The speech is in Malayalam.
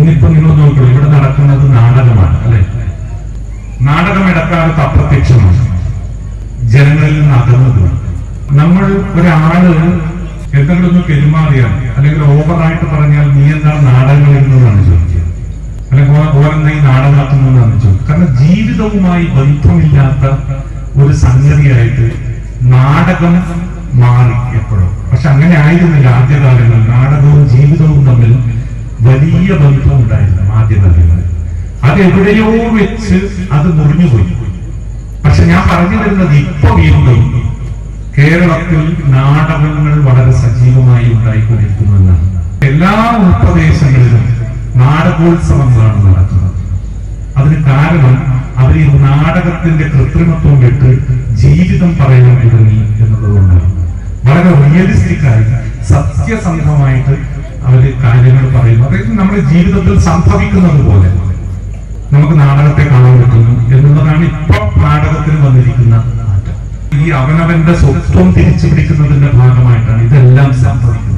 ഇന്നിപ്പോ നിങ്ങൾ നോക്കൂ ഇവിടെ നടക്കുന്നത് നാടകമാണ് അല്ലെ നാടകം ഇടക്കാലത്ത് അപ്രത്യക്ഷമാണ് ജനങ്ങളിൽ നിന്ന് അകന്നതുമാണ് നമ്മൾ ഒരാള് എന്തെങ്കിലും ഒന്ന് പെരുമാറിയാൽ അല്ലെങ്കിൽ ഓവറായിട്ട് പറഞ്ഞാൽ നീ എന്താണ് നാടകം എഴുതുന്നതാണ് ചോദിക്കുക അല്ലെങ്കിൽ ഓ- ഓരെന്താ ഈ നാടകമാക്കുന്നതാണ് ചോദിക്കുക കാരണം ജീവിതവുമായി ബന്ധമില്ലാത്ത ഒരു സംഗതിയായിട്ട് നാടകം മാറി എപ്പോഴും പക്ഷെ അങ്ങനെ ആയിരുന്നില്ല ആദ്യകാലങ്ങളിൽ നാടകവും ജീവിതവും തമ്മിൽ വലിയ ബന്ധം ഉണ്ടായിരുന്നു ആദ്യകാലങ്ങളിൽ അത് എവിടെയോ വെച്ച് അത് മുറിഞ്ഞുപോയി പക്ഷെ ഞാൻ പറഞ്ഞു വരുന്നത് ഇപ്പൊ വീണ്ടും കേരളത്തിൽ നാടകങ്ങൾ വളരെ സജീവമായി ഉണ്ടായിക്കൊണ്ടിരിക്കുന്നുവെന്നാണ് എല്ലാ ഉൾപ്രദേശങ്ങളിലും നാടകോത്സവങ്ങളാണ് നടക്കുന്നത് അതിന് കാരണം അവർ ഈ നാടകത്തിന്റെ കൃത്രിമത്വം വിട്ട് ജീവിതം പറയാൻ തുടങ്ങി എന്നുള്ളതുകൊണ്ടാണ് വളരെ റിയലിസ്റ്റിക് ആയി സത്യസന്ധമായിട്ട് അവര് കാര്യങ്ങൾ പറയുന്നു അതായത് നമ്മുടെ ജീവിതത്തിൽ സംഭവിക്കുന്നത് പോലെ നമുക്ക് നാടകത്തെ കാണാൻ പറ്റുന്നു എന്നുള്ളതാണ് ഇപ്പൊ നാടകത്തിന് വന്നിരിക്കുന്ന മാറ്റം ഈ അവനവന്റെ സ്വത്വം തിരിച്ചു പിടിക്കുന്നതിന്റെ ഭാഗമായിട്ടാണ് ഇതെല്ലാം സംഭവിക്കുന്നത്